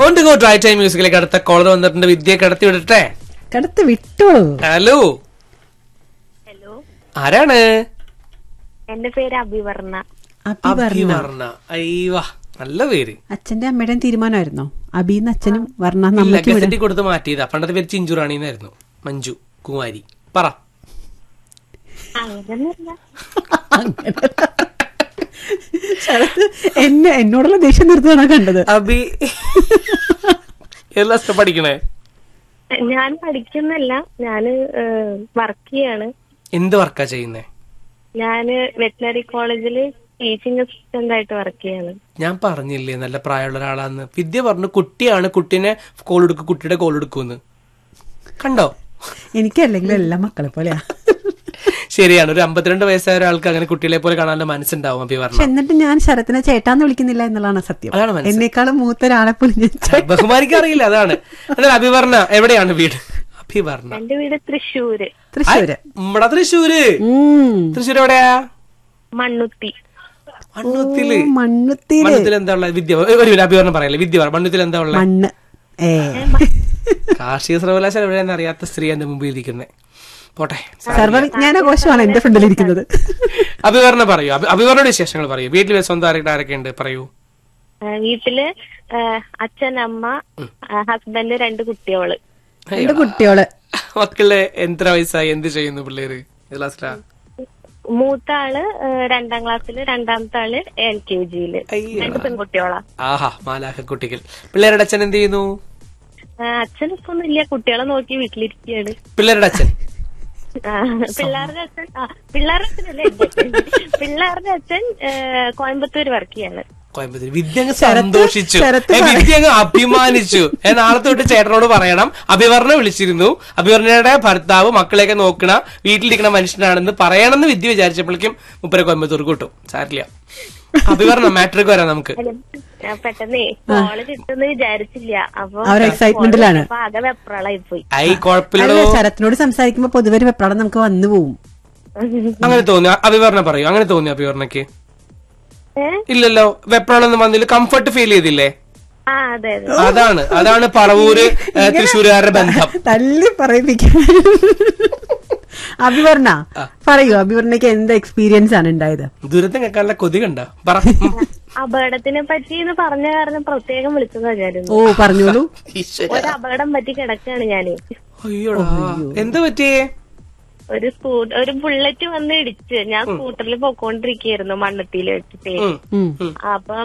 On to go try time മ്യൂസിക്കിലേക്ക് അടുത്ത caller വന്നിട്ടുണ്ട് വിദ്യ കടത്തി വിടട്ടെ കടത്ത് വിട്ടോളൂ ഹലോ ഹലോ ആരാണ് എന്റെ പേര് അഭിവർണ അഭിവർണ അഭിവർണ അയ്യവാ നല്ല പേര് അച്ഛന്റെ അമ്മയുടെയും തീരുമാനമായിരുന്നോ അബിന്ന് അച്ഛനും വർണ്ണ ഇല്ല നമ്മയ്ക്ക് വിടാൻ ഗസറ്റി കൊടുത്ത് മാറ്റിയതാ പണ്ടത്തെ പേര് ചിഞ്ചുറാണിന്നായിരുന്നു മഞ്ജു കുമാരി പറ അങ്ങനെയൊന്നുമില്ല ശരത്ത് എന്നെ എന്നോടുള്ള ദേഷ്യം നിർത്തുകയാണ് കണ്ടത് അഭി എല്ലാ സ്റ്റെപ്പ് പഠിക്കണേ ഞാൻ പഠിക്കുന്നില്ല ഞാന് വർക്ക് ചെയ്യാണ് എന്ത് വർക്കാ ചെയ്യുന്നേ ഞാന് വെറ്റിനറി കോളേജില് ടീച്ചിങ് അസിസ്റ്റന്റ് ആയിട്ട് വർക്ക് ചെയ്യാണ് ഞാൻ പറഞ്ഞില്ലേ നല്ല പ്രായമുള്ള ഒരാളാന്ന് വിദ്യ പറഞ്ഞു കുട്ടിയാണ് കുട്ടീനെ കോൾ എടുക്കും കുട്ടിയുടെ കോൾ എടുക്കുമെന്ന് കണ്ടോ എനിക്കല്ലെങ്കിലും എല്ലാ മക്കളെ പോലെയാ ശരിയാണ് ഒരു അമ്പത്തിരണ്ട് വയസ്സായ ഒരാൾക്ക് അങ്ങനെ കുട്ടികളെ പോലെ കാണാനുള്ള മനസ്സുണ്ടാവും അഭി പക്ഷെ പറഞ്ഞു എന്നിട്ട് ഞാൻ ശരത്തിനെ ചേട്ടാന്ന് വിളിക്കുന്നില്ല എന്നുള്ളതാണ് സത്യം അതാണ് മനസ്സ്. എന്നേക്കാളും മൂത്ത ഒരാളെ പോലും ഞാൻ ചേ- ബഹുമാനിക്ക് അറിയില്ല അതാണ് എന്നാൽ അഭിവർണ എവിടെയാണ് വീട് അഭിവർണ എന്റെ വീട് തൃശ്ശൂര് തൃശ്ശൂര് നമ്മടെ തൃശ്ശൂര് ഉം. തൃശ്ശൂർ എവിടെയാ മണ്ണുത്തി മണ്ണുത്തില് ഓ, മണ്ണുത്തിയില് മണ്ണുത്തിൽ എന്താ ഉള്ളത് വിദ്യ ഒരു മിനിറ്റ് അഭിവർണം പറയല്ലേ വിദ്യ പറ മണ്ണുത്തിൽ എന്താ ഉള്ളത് മണ്ണ് ഏ കാർഷിക സർവകലാശാല എവിടെയാന്ന് അറിയാത്ത സ്ത്രീ എന്റെ മുമ്പിൽ ഇരിക്കുന്നത് പോട്ടെ സർവവിജ്ഞാന കോശമാണ് എന്റെ ഫ്രണ്ടിലിരിക്കുന്നത് അഭിവർണ പറയൂ അഭി- അഭിവർണയുടെ വിശേഷങ്ങൾ പറയൂ വീട്ടിൽ സ്വന്തം ആരൊക്കെ ആരൊക്കെ ഉണ്ട് പറയൂ ആ, വീട്ടില് ആ, അച്ഛൻ അമ്മ ആ, ഹസ്ബൻഡ് രണ്ട് കുട്ടികള് എന്റെ കുട്ടിയോള് മക്കള് എത്ര വയസ്സായി എന്ത് ചെയ്യുന്നു പിള്ളേര് ഏത് ക്ലാസ്സിലാ മൂത്ത ആള് ആ, രണ്ടാം ക്ലാസ്സില് രണ്ടാമത്തെ ആള് എൽ കെ ജിയില് അയ്യോ. രണ്ട് പെൺകുട്ടികളാ ആഹാ മാലാഖ കുട്ടികൾ പിള്ളേരുടെ അച്ഛൻ എന്ത് ചെയ്യുന്നു ആ, അച്ഛൻ ഇപ്പൊ ഒന്നുമില്ല കുട്ടികളെ നോക്കി വീട്ടിലിരിക്കുകയാണ് പിള്ളേരുടെ അച്ഛൻ ആ, പിള്ളേരുടെ അച്ഛൻ ആ പിള്ളേരുടെ അച്ഛനല്ലേ എന്റെ അച്ഛൻ പിള്ളേരുടെ അച്ഛൻ ആ, കോയമ്പത്തൂര് വർക്ക് ചെയ്യാണ് കോയമ്പത്തൂർ വിദ്യ അങ്ങ് ശരത്ത് സന്തോഷിച്ചു ശരത്ത് ഏ, വിദ്യ അങ്ങ് അഭിമാനിച്ചു ഏ, നാളെ തൊട്ട് ചേട്ടനോട് പറയണം അഭിവർണ വിളിച്ചിരുന്നു അഭിവർണയുടെ ഭർത്താവ് മക്കളെയൊക്കെ നോക്കണ വീട്ടിലിരിക്കണ മനുഷ്യനാണെന്ന് പറയണമെന്ന് വിദ്യ വിചാരിച്ചപ്പോഴേക്കും മുപ്പര കോയമ്പത്തൂർ കൂട്ടും സാരില്ല അഭിവർണ മാട്രിക് വരാം നമുക്ക് ആ, പെട്ടെന്നേ കോള് കിട്ടുമെന്ന് വിചാരിച്ചില്ല അപ്പൊ ആ ഒരു എക്സൈറ്റ്മെന്റിലാണ് അപ്പൊ ആകെ വെപ്രാളായി പോയി ഐ കുഴപ്പമില്ലടോ അല്ല ശരത്തിനോട് സംസാരിക്കുമ്പോ പൊതുവെ ഒരു വെപ്രാളം നമുക്ക് വന്നു പോവും അങ്ങനെ തോന്നി അഭിവർണ പറയൂ അങ്ങനെ തോന്നി അഭിവർണക്ക് ഏ ഇല്ലല്ലോ വെപ്രാളൊന്നും വന്നില്ല കംഫർട്ട് ഫീൽ ചെയ്തില്ലേ ആ അതെ അതെ അതാണ് അതാണ് പറവൂര് ഏ, തൃശ്ശൂരുകാരുടെ ബന്ധം തല്ലി പറയിപ്പിക്കാൻ അഭിവർണ പറയൂ അഭിവർണയ്ക്ക് എന്ത് എക്സ്പീരിയൻസ് ആണ് ഉണ്ടായത് ദുരന്തം കേൾക്കാനുള്ള കൊതി കണ്ട പറ ഉം. അപകടത്തിനെ പറ്റി എന്ന് പറഞ്ഞ കാരണം പ്രത്യേകം വിളിച്ചതാ ഞാനും ഓ പറഞ്ഞോളൂ ഈശ്വരാ. ഒരു അപകടം പറ്റി കിടക്കാണ് ഞാന് അയ്യോടാ എന്താ പറ്റിയേ ഒരു സ്കൂ ഒരു ബുള്ളറ്റ് വന്ന് ഇടിച്ച് ഞാൻ സ്കൂട്ടറിൽ പോയിക്കൊണ്ടിരിക്കുകയായിരുന്നു മണ്ണത്തിയിൽ വെച്ചിട്ട് ഉം. ഉം അപ്പൊ